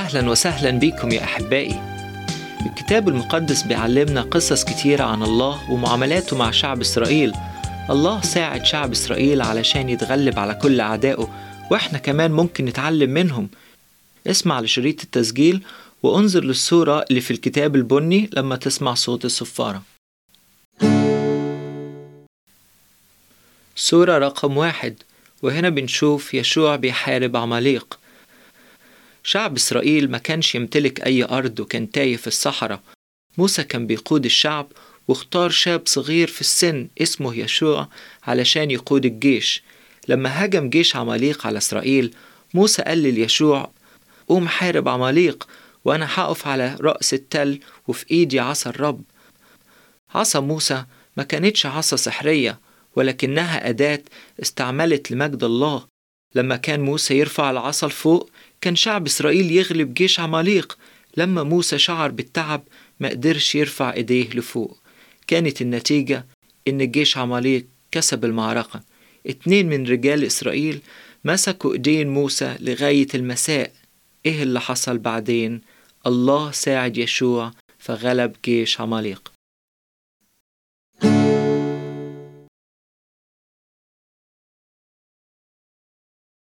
أهلا وسهلا بكم يا أحبائي الكتاب المقدس بيعلمنا قصص كتيرة عن الله ومعاملاته مع شعب إسرائيل الله ساعد شعب إسرائيل علشان يتغلب على كل أعدائه وإحنا كمان ممكن نتعلم منهم اسمع لشريط التسجيل وانظر للصورة اللي في الكتاب البني لما تسمع صوت الصفارة صورة رقم واحد وهنا بنشوف يشوع بيحارب عماليق شعب إسرائيل ما كانش يمتلك أي أرض وكان تايه في الصحراء موسى كان بيقود الشعب واختار شاب صغير في السن اسمه يشوع علشان يقود الجيش لما هجم جيش عماليق على إسرائيل موسى قال ليشوع قوم حارب عماليق وأنا هقف على رأس التل وفي إيدي عصا الرب عصا موسى ما كانتش عصا سحرية ولكنها أداة استعملت لمجد الله لما كان موسى يرفع العصا لفوق كان شعب إسرائيل يغلب جيش عماليق لما موسى شعر بالتعب ما قدرش يرفع إيديه لفوق كانت النتيجة إن جيش عماليق كسب المعركة اتنين من رجال إسرائيل مسكوا إيدين موسى لغاية المساء إيه اللي حصل بعدين؟ الله ساعد يشوع فغلب جيش عماليق